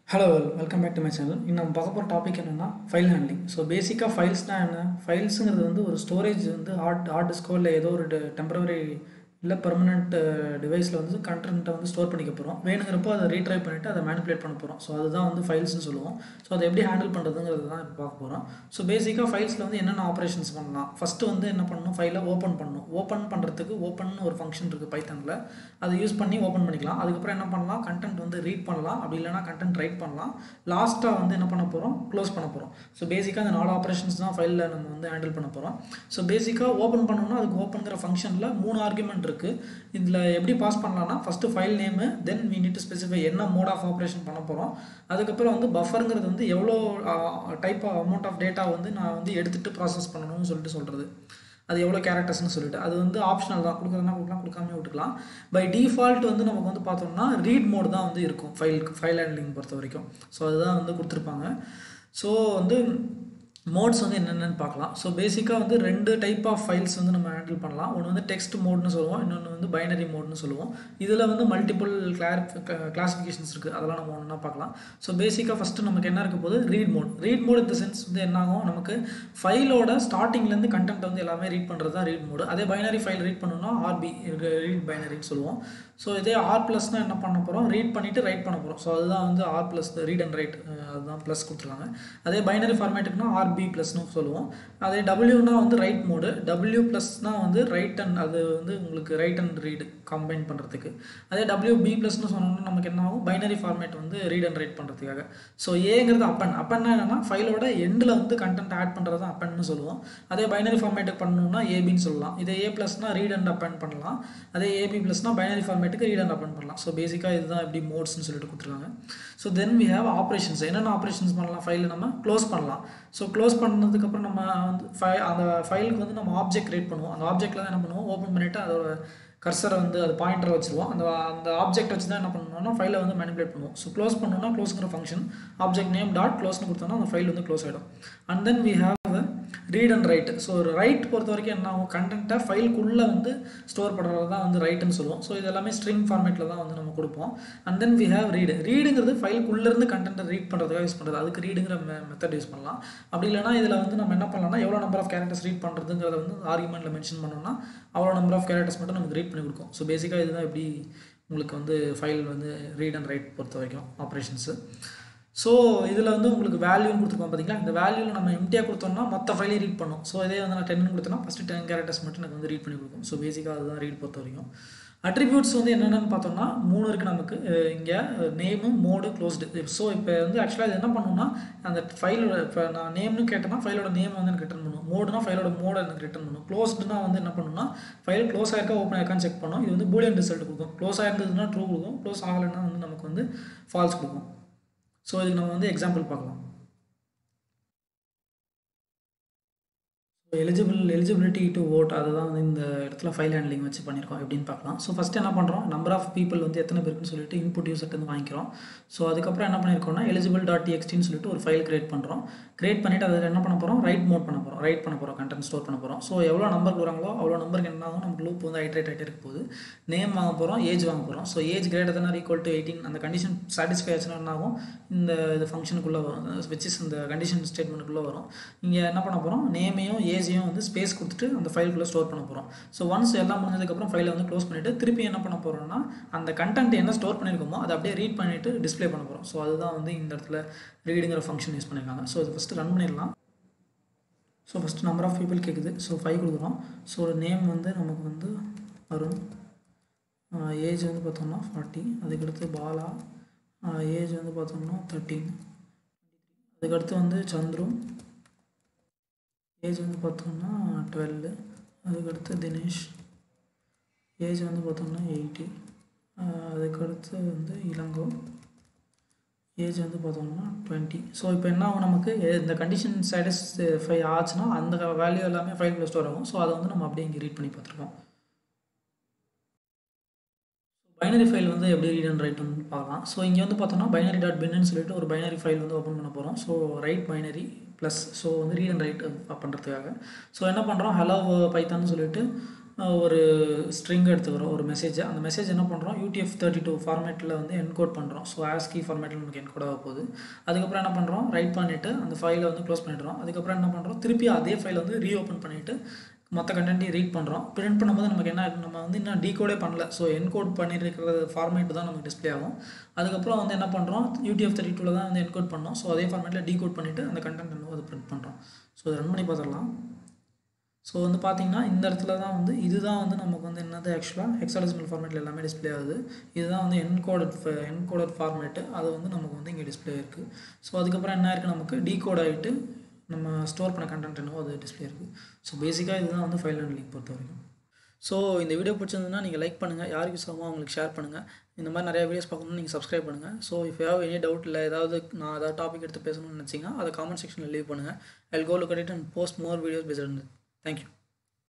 Hello welcome back to my channel இன்னும் நம்ம பார்க்க போகிற டாபிக் என்னென்னா ஃபைல் ஹேண்ட்லிங் ஸோ பேசிக்காக ஃபைல்ஸ்னால் என்ன ஃபைல்ஸுங்கிறது வந்து ஒரு ஸ்டோரேஜ் வந்து ஹார்ட் ஹார்ட் டிஸ்கோ இல்லை ஏதோ ஒரு டெம்பரவரி இல்லை பெர்மனெண்ட் டிவைஸில் வந்து கண்டென்ட்டை வந்து ஸ்டோர் பண்ணிக்க போகிறோம் வேணுங்கிறப்போ அதை ரீட்ரைவ் பண்ணிவிட்டு அதை மேனிப்புலேட் பண்ண போகிறோம் ஸோ அதுதான் வந்து ஃபைல்ஸ்னு சொல்லுவோம் ஸோ அதை எப்படி ஹேண்டில் பண்ணுறதுங்கிறது தான் இப்போ பார்க்க போகிறோம் ஸோ பேசிக்காக ஃபைல்ஸில் வந்து என்னென்ன ஆப்ரேஷன்ஸ் பண்ணலாம் ஃபஸ்ட்டு வந்து என்ன பண்ணணும் ஃபைலை ஓப்பன் பண்ணணும் ஓப்பன் பண்ணுறதுக்கு ஓப்பன் ஒரு ஃபங்க்ஷன் இருக்குது பைத்தனில் அதை யூஸ் பண்ணி ஓப்பன் பண்ணிக்கலாம் அதுக்கப்புறம் என்ன பண்ணலாம் கண்டென்ட் வந்து ரீட் பண்ணலாம் அப்படி இல்லைனா கண்டென்ட் ரைட் பண்ணலாம் லாஸ்ட்டாக வந்து என்ன பண்ண போகிறோம் க்ளோஸ் பண்ண போகிறோம் ஸோ பேசிக்காக இந்த நாலு ஆப்ரேஷன்ஸ் தான் ஃபைலில் நம்ம வந்து ஹேண்டில் பண்ண போகிறோம் ஸோ பேசிக்காக ஓப்பன் பண்ணோம்னா அதுக்கு ஓப்பன்கிற ஃபங்க்ஷனில் மூணு ஆர்குமெண்ட் இருக்குது இதில் எப்படி பாஸ் பண்ணலாம்னா first file name then we need to specify என்ன மோட் ஆஃப் ஆப்ரேஷன் பண்ண போகிறோம் அதுக்கப்புறம் வந்து பஃபருங்கிறது வந்து எவ்வளோ type of amount of data வந்து நான் வந்து எடுத்துகிட்டு ப்ராசஸ் பண்ணணும்னு சொல்லிட்டு சொல்கிறது அது எவ்வளோ கேரக்டர்ஸ்னு சொல்லிட்டு அது வந்து ஆப்ஷனல் தான் கொடுக்குறதுனா கொடுக்கலாம் கொடுக்காம விட்டுக்கலாம் பை டிஃபால்ட் வந்து நமக்கு வந்து பார்த்தோம்னா ரீட் மோட் தான் வந்து இருக்கும் ஃபைலுக்கு ஃபைல் ஹேண்ட்லிங் பொறுத்த வரைக்கும் ஸோ அதுதான் வந்து கொடுத்துருப்பாங்க ஸோ வந்து மோட்ஸ் வந்து என்னென்னு பார்க்கலாம் ஸோ பேசிக்காக வந்து ரெண்டு டைப் ஆஃப் ஃபைல்ஸ் வந்து நம்ம ஹேண்டில் பண்ணலாம் ஒன்று வந்து டெக்ஸ்ட் மோட்னு சொல்லுவோம் இன்னொன்று வந்து பைனரி மோட்னு சொல்லுவோம் இதில் வந்து மல்டிபிள் கிளாரி கிளாஸிஃபிகேஷன்ஸ் இருக்குது அதெல்லாம் நம்ம ஒன்றா பார்க்கலாம் ஸோ பேசிக்காக ஃபஸ்ட்டு நமக்கு என்ன இருக்க போது ரீட் மோட் ரீட் மோட் இந்த சென்ஸ் வந்து என்ன ஆகும் நமக்கு ஃபைலோட ஸ்டார்டிங்லேருந்து கண்டென்ட் வந்து எல்லாமே ரீட் பண்ணுறது தான் ரீட் மோடு அதே பைனரி ஃபைல் ரீட் பண்ணணும்னா ஆர்பி ரீட் பைனரின்னு சொல்லுவோம் ஸோ இதே ஆர் ப்ளஸ்னால் என்ன பண்ண போகிறோம் ரீட் பண்ணிவிட்டு ரைட் பண்ண போகிறோம் ஸோ அதுதான் வந்து R plus read and write அதுதான் ப்ளஸ் கொடுத்துருக்காங்க அதே பைனரி ஃபார்மேட்டுக்குனா ஆர்பி ப்ளஸ்னு சொல்லுவோம் அதே டபிள்யூனா வந்து ரைட் மோடு டபிள்யூ ப்ளஸ்னால் வந்து ரைட் அண்ட் அது வந்து உங்களுக்கு ரைட் அண்ட் ரீடு கம்பைன் பண்ணுறதுக்கு அதே டபிள்யூ பி ப்ளஸ்னு சொன்னோம்னா நமக்கு என்ன ஆகும் பைனரி ஃபார்மேட் வந்து ரீட் அண்ட் ரைட் பண்ணுறதுக்காக ஸோ ஏங்கிறது அப்பன் அப்பன்னா என்னன்னா ஃபைலோட எண்டில் வந்து கண்டென்ட் ஆட் பண்ணுறது தான் அப்பன்னு சொல்லுவோம் அதே பைனரி ஃபார்மேட்டுக்கு பண்ணணும்னா ஏபின்னு சொல்லலாம் இதே ஏ ப்ளஸ்னா ரீட் அண்ட் அப்பன் பண்ணலாம் அதே ஏபி ப்ளஸ்னா பைனரி ஃபார்மேட்டுக்கு ரீட் அண்ட் அப்பன் பண்ணலாம் ஸோ பேசிக்காக இதுதான் எப்படி மோட்ஸ்னு சொல்லிட்டு கொடுத்துருக்காங்க so then we have operations என்னென்ன ஆப்ரேஷன்ஸ் பண்ணலாம் ஃபைலில் நம்ம க்ளோஸ் பண்ணலாம் ஸோ க்ளோஸ் பண்ணதுக்கப்புறம் நம்ம வந்து ஃபை அந்த ஃபைலுக்கு வந்து நம்ம ஆப்ஜெக்ட் கிரியேட் பண்ணுவோம் அந்த ஆப்ஜெக்ட்டில் தான் என்ன பண்ணுவோம் ஓப்பன் பண்ணிவிட்டு அதோட கர்சரை வந்து அது பாயிண்டரை வச்சுருவோம் அந்த அந்த ஆப்ஜெக்ட் வச்சு தான் என்ன பண்ணணும்னா ஃபைலை வந்து மேனிபுலேட் பண்ணுவோம் ஸோ க்ளோஸ் பண்ணணும்னா க்ளோஸ்ங்கிற ஃபங்க்ஷன் ஆப்ஜெக்ட் நேம் டாட் க்ளோஸ்னு கொடுத்தோம்னா அந்த ஃபைல் வந்து க்ளோஸ் ஆகிடும் and then we have read and write so ஒரு ரைட் பொறுத்த வரைக்கும் என்ன ஆகும் கண்டென்ட்டை ஃபைலுக்குள்ளே வந்து ஸ்டோர் பண்ணுறது தான் வந்து ரைட்டுன்னு சொல்லுவோம் ஸோ இது எல்லாமே ஸ்ட்ரிங் ஃபார்மேட்டில் தான் வந்து நம்ம கொடுப்போம் and then we have read ரீடுங்கிறது ஃபைலுக்குள்ளேருந்து கண்டென்ட்டை ரீட் பண்ணுறதுக்காக யூஸ் பண்ணுறது அதுக்கு ரீடுங்கிற மெத்தட் யூஸ் பண்ணலாம் அப்படி இல்லைனா இதில் வந்து நம்ம என்ன பண்ணலாம்னா எவ்வளோ நம்பர் ஆஃப் கேரக்டர்ஸ் ரீட் பண்ணுறதுங்கிறத வந்து ஆர்குமெண்ட்டில் மென்ஷன் பண்ணோம்னா அவ்வளோ நம்பர் ஆஃப் கேரக்டர்ஸ் மட்டும் நமக்கு ரீட் பண்ணி கொடுக்கும் ஸோ பேசிக்காக இதுதான் எப்படி உங்களுக்கு வந்து ஃபைல் வந்து ரீட் அண்ட் ரைட் பொறுத்த வரைக்கும் ஆப்ரேஷன்ஸு ஸோ இதில் வந்து உங்களுக்கு வேல்யூன்னு கொடுத்துருக்கோம் பார்த்தீங்களா இந்த வேல்யூவில் நம்ம எம்டியாக கொடுத்தோம்னா மொத்த ஃபைலையும் ரீட் பண்ணும் ஸோ இதே வந்து நான் டென்னு கொடுத்தோன்னா ஃபஸ்ட்டு டென் கேரக்டர்ஸ் மட்டும் எனக்கு வந்து ரீட் பண்ணி கொடுக்கும் ஸோ பேசிக்காக அதுதான் ரீட் பொறுத்த வரைக்கும் அட்ரிபியூட்ஸ் வந்து என்னென்னு பார்த்தோம்னா மூணு இருக்குது நமக்கு இங்கே நேமு மோடு க்ளோஸ்டு ஸோ இப்போ வந்து ஆக்சுவலாக இது என்ன பண்ணணும்னா அந்த ஃபைலோட இப்போ நான் நேம்னு கேட்டேன்னா ஃபைலோட நேம் வந்து எனக்கு ரிட்டர்ன் பண்ணும் மோடுனா ஃபைலோட மோடை எனக்கு ரிட்டர்ன் பண்ணும் க்ளோஸ்டுனா வந்து என்ன பண்ணணும்னா ஃபைல் க்ளோஸ் ஆயிருக்கா ஓப்பன் ஆயிருக்கான்னு செக் பண்ணோம் இது வந்து பூலியன் ரிசல்ட் கொடுக்கும் க்ளோஸ் ஆயிருந்ததுன்னா ட்ரூ கொடுக்கும் க்ளோஸ் ஆகலைன்னா வந்து நமக்கு வந்து ஃபால்ஸ் கொடுக்கும் ஸோ இதுக்கு நம்ம வந்து எக்ஸாம்பிள் பார்க்கலாம் எலிஜிபிள் எலிஜிபிலிட்டி டு ஓட் அதை தான் வந்து இந்த இடத்துல ஃபைல் ஹேண்ட்லிங் வச்சு பண்ணியிருக்கோம் எப்படின்னு பார்க்கலாம் ஸோ ஃபஸ்ட்டு என்ன பண்ணுறோம் நம்பர் ஆஃப் பீப்பிள் வந்து எத்தனை பேருக்குன்னு சொல்லிட்டு இன்புட் யூசர்ட்டு வந்து வாங்கிக்கிறோம் ஸோ அதுக்கப்புறம் என்ன பண்ணியிருக்கோம்னா எலிஜிபிள் டாட் டிஎக்ஸ்டின்னு சொல்லிட்டு ஒரு ஃபைல் கிரியேட் பண்ணுறோம் கிரியேட் பண்ணிவிட்டு அதில் என்ன பண்ண போகிறோம் ரைட் மோட் பண்ண போகிறோம் ரைட் பண்ண போகிறோம் கண்டென்ட் ஸ்டோர் பண்ண போகிறோம் ஸோ எவ்வளோ நம்பர் வராங்களோ அவ்வளோ நம்பருக்கு என்ன ஆகும் நமக்கு லூப் வந்து ஹைட்ரேட் ஆகிட்டே இருக்க போகுது நேம் வாங்க போகிறோம் ஏஜ் வாங்க போகிறோம் so age greater than equal to eighteen அந்த கண்டிஷன் சாட்டிஸ்ஃபை ஆச்சுன்னா என்ன ஆகும் இந்த இது ஃபங்க்ஷனுக்குள்ளே வரும் விச் இஸ் இந்த கண்டிஷன் ஸ்டேட்மெண்ட்டுக்குள்ளே வரும் இங்கே என்ன பண்ண போகிறோம் நேமையும் ஏஜையும் வந்து ஸ்பேஸ் கொடுத்துட்டு அந்த ஃபைலுக்குள்ளே ஸ்டோர் பண்ண போகிறோம் ஸோ ஒன்ஸ் எல்லாம் முடிஞ்சதுக்கப்புறம் ஃபைலை வந்து க்ளோஸ் பண்ணிவிட்டு திருப்பி என்ன பண்ண போகிறோம்னா அந்த கண்டென்ட் என்ன ஸ்டோர் பண்ணியிருக்கோமோ அதை அப்படியே ரீட் பண்ணிவிட்டு டிஸ்பிளே பண்ண போகிறோம் ஸோ அதுதான் வந்து இந்த இடத்துல ரீடுங்கிற ஃபங்க்ஷன் யூஸ் பண்ணியிருக்காங்க ஸோ இது ஃபஸ்ட்டு ரன் பண்ணிடலாம் so first number of people கேட்குது ஸோ ஃபைவ் கொடுக்குறோம் ஸோ நேம் வந்து நமக்கு வந்து அருண் ஏஜ் வந்து பார்த்தோம்னா ஃபார்ட்டி அதுக்கடுத்து பாலா ஏஜ் வந்து பார்த்தோம்னா தேர்ட்டீன் அதுக்கடுத்து வந்து சந்துரு ஏஜ் வந்து பார்த்தோம்னா டுவெல்லு அதுக்கடுத்து தினேஷ் ஏஜ் வந்து பார்த்தோம்னா எயிட்டி அதுக்கடுத்து வந்து இளங்கோ ஏஜ் வந்து பார்த்தோம்னா டுவெண்ட்டி ஸோ இப்போ என்ன ஆகும் நமக்கு இந்த கண்டிஷன் சாட்டிஸ்ஃபை ஆச்சுன்னா அந்த வேல்யூ எல்லாமே ஃபைல் ஸ்டோர் ஆகும் ஸோ அதை வந்து நம்ம அப்படியே இங்கே ரீட் பண்ணி பார்த்துருக்கோம் பைனரி ஃபைல் வந்து எப்படி ரீட் அண்ட் ரைட்னு பார்க்கலாம் ஸோ இங்கே வந்து பார்த்தோம்னா பைனரி டாட் பின்னு சொல்லிட்டு ஒரு பைனரி ஃபைல் வந்து ஓப்பன் பண்ண போகிறோம் so write binary plus so வந்து ரீட் அண்ட் ரைட் பண்ணுறதுக்காக ஸோ என்ன பண்ணுறோம் ஹலோ பைத்தான்னு சொல்லிட்டு ஒரு ஸ்ட்ரிங் எடுத்துக்கிறோம் ஒரு மெசேஜ் அந்த மெசேஜ் என்ன பண்ணுறோம் யூடிஎஃப் தேர்ட்டி டூ ஃபார்மேட்டில் வந்து என்கோட் பண்ணுறோம் ஸோ ஆஸ்கி ஃபார்மேட்டில் நமக்கு என்கோட் ஆக போகுது அதுக்கப்புறம் என்ன பண்ணுறோம் ரைட் பண்ணிவிட்டு அந்த ஃபைலை வந்து க்ளோஸ் பண்ணிடுறோம் அதுக்கப்புறம் என்ன பண்ணுறோம் திருப்பி அதே ஃபைலை வந்து ரீஓப்பன் பண்ணிவிட்டு மற்ற கண்டென்ட்டையும் ரீட் பண்ணுறோம் பிரிண்ட் பண்ணும்போது நமக்கு என்ன ஆகும்? நம்ம வந்து இன்னும் டீகோடே பண்ணல ஸோ என்கோட் பண்ணியிருக்கிற ஃபார்மேட் தான் நமக்கு டிஸ்ப்ளே ஆகும் அதுக்கப்புறம் வந்து என்ன பண்ணுறோம் யூடிஎஃப் தேர்ட்டி டூவில் தான் வந்து என்கோட் பண்ணோம் ஸோ அதே ஃபார்மேட்டில் டீகோட் பண்ணிவிட்டு அந்த கண்டென்ட் வந்து அது பிரிண்ட் பண்ணுறோம் ஸோ அதை ரன் பண்ணி பார்த்துடலாம் ஸோ வந்து பார்த்தீங்கன்னா இந்த இடத்துல தான் வந்து இதுதான் வந்து நமக்கு வந்து என்னது ஆக்சுவலாக ஹெக்ஸாடெசிமல் ஃபார்மேட்டில் எல்லாமே டிஸ்ப்ளே ஆகுது இதுதான் வந்து என்கோடட் என்கோடட் ஃபார்மேட்டு அது வந்து நமக்கு வந்து இங்கே டிஸ்ப்ளே இருக்குது ஸோ அதுக்கப்புறம் என்ன இருக்குது நமக்கு டீகோட் ஆகிட்டு நம்ம ஸ்டோர் பண்ண கண்டென்ட் என்னவோ அது டிஸ்ப்ளே இருக்குது ஸோ பேசிக்காக இதுதான் வந்து ஃபைல் ஹேண்ட்லிங் பொறுத்த வரைக்கும் ஸோ இந்த வீடியோ பிடிச்சிருந்ததுன்னா நீங்கள் லைக் பண்ணுங்கள் யாருக்கு யூஸ் ஆகுமோ அவங்களுக்கு ஷேர் பண்ணுங்கள் இந்த மாதிரி நிறைய வீடியோஸ் பார்க்கணும்னு நீங்கள் சப்ஸ்கிரைப் பண்ணுங்கள் so if have any doubt இல்லை ஏதாவது நான் ஏதாவது டாபிக் எடுத்து பேசணும்னு நினச்சிங்கன்னா அதை காமெண்ட் செக்ஷனில் லீவ் பண்ணுங்கள் I'll go look at it and post more videos பேசுகிறது தேங்க்யூ